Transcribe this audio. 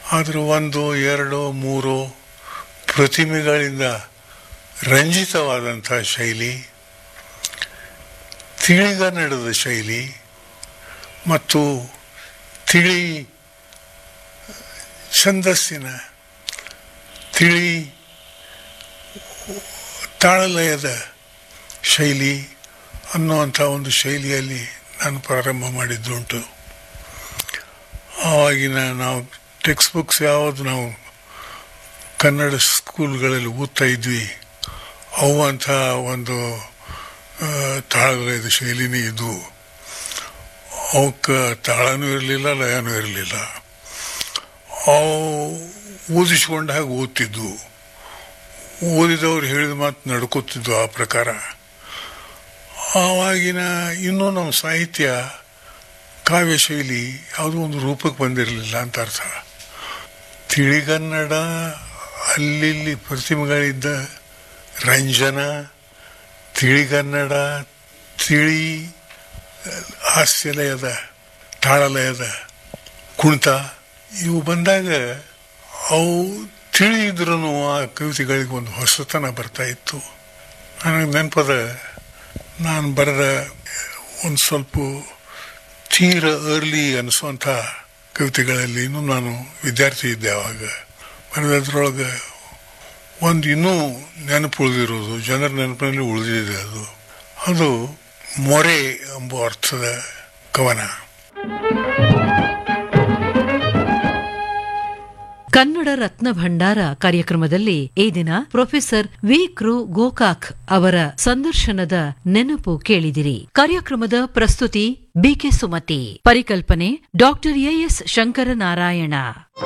ಆದರೂ ಒಂದು ಎರಡು ಮೂರು ಪ್ರತಿಮೆಗಳಿಂದ ರಂಜಿತವಾದಂಥ ಶೈಲಿ ತಿಳಿಗನ್ನಡದ ಶೈಲಿ ಮತ್ತು ತಿಳಿ ಛಂದಸ್ಸಿನ ತಿಳಿ ತಾಳಲಯದ ಶೈಲಿ ಅನ್ನುವಂಥ ಒಂದು ಶೈಲಿಯಲ್ಲಿ ನಾನು ಪ್ರಾರಂಭ ಮಾಡಿದ್ದುಂಟು ಆವಾಗಿನ ನಾವು ಟೆಕ್ಸ್ಟ್ ಬುಕ್ಸ್ ಯಾವುದು ನಾವು ಕನ್ನಡ ಸ್ಕೂಲ್ಗಳಲ್ಲಿ ಓದ್ತಾ ಇದ್ವಿ ಅವು ಅಂಥ ಒಂದು ಆ, ತಾಳಲಯದ ಶೈಲಿನೇ ಇದ್ವು ಅವಕ್ಕೆ ತಾಳನೂ ಇರಲಿಲ್ಲ ಲಯನೂ ಇರಲಿಲ್ಲ ಅವು ಊದಿಸ್ಕೊಂಡ ಹಾಗೆ ಓದ್ತಿದ್ವು ಓದಿದವ್ರು ಹೇಳಿದ ಮಾತು ನಡ್ಕೋತಿದ್ವು ಆ ಪ್ರಕಾರ ಆವಾಗಿನ ಇನ್ನೂ ನಮ್ಮ ಸಾಹಿತ್ಯ ಕಾವ್ಯ ಶೈಲಿ ಯಾವುದೋ ಒಂದು ರೂಪಕ್ಕೆ ಬಂದಿರಲಿಲ್ಲ ಅಂತ ಅರ್ಥ ತಿಳಿಗನ್ನಡ ಅಲ್ಲಿಲ್ಲಿ ಪ್ರತಿಮೆಗಳಿದ್ದ ರಂಜನ ತಿಳಿಗನ್ನಡ ತಿಳಿ ಹಾಸ್ಯಲಯದ ತಾಳಲಯದ ಕುಣಿತ ಇವು ಬಂದಾಗ ಅವು ತಿಳಿದ್ರೂ ಆ ಕವಿತೆಗಳಿಗೆ ಒಂದು ಹೊಸತನ ಬರ್ತಾ ಇತ್ತು ನನಗೆ ನೆನಪದ ನಾನು ಬರೆದ ಒಂದು ಸ್ವಲ್ಪ ತೀರ ಅರ್ಲಿ ಅನಿಸುವಂಥ ಕವಿತೆಗಳಲ್ಲಿ ಇನ್ನೂ ನಾನು ವಿದ್ಯಾರ್ಥಿ ಇದ್ದೆ ಆವಾಗ ಬರೆದದ್ರೊಳಗೆ ಒಂದು ಇನ್ನೂ ನೆನಪು ಉಳಿದಿರೋದು ಜನರ ನೆನಪಿನಲ್ಲಿ ಉಳಿದಿದೆ ಅದು ಅದು ಮೊರೆ ಎಂಬ ಅರ್ಥದ ಕವನ ಕನ್ನಡ ರತ್ನ ಭಂಡಾರ ಕಾರ್ಯಕ್ರಮದಲ್ಲಿ ಈ ದಿನ ಪ್ರೊಫೆಸರ್ ವಿ ಕೃ ಗೋಕಾಕ್ ಅವರ ಸಂದರ್ಶನದ ನೆನಪು ಕೇಳಿದಿರಿ ಕಾರ್ಯಕ್ರಮದ ಪ್ರಸ್ತುತಿ ಬಿಕೆ ಸುಮತಿ ಪರಿಕಲ್ಪನೆ ಡಾಕ್ಟರ್ ಎಎಸ್ ಶಂಕರನಾರಾಯಣ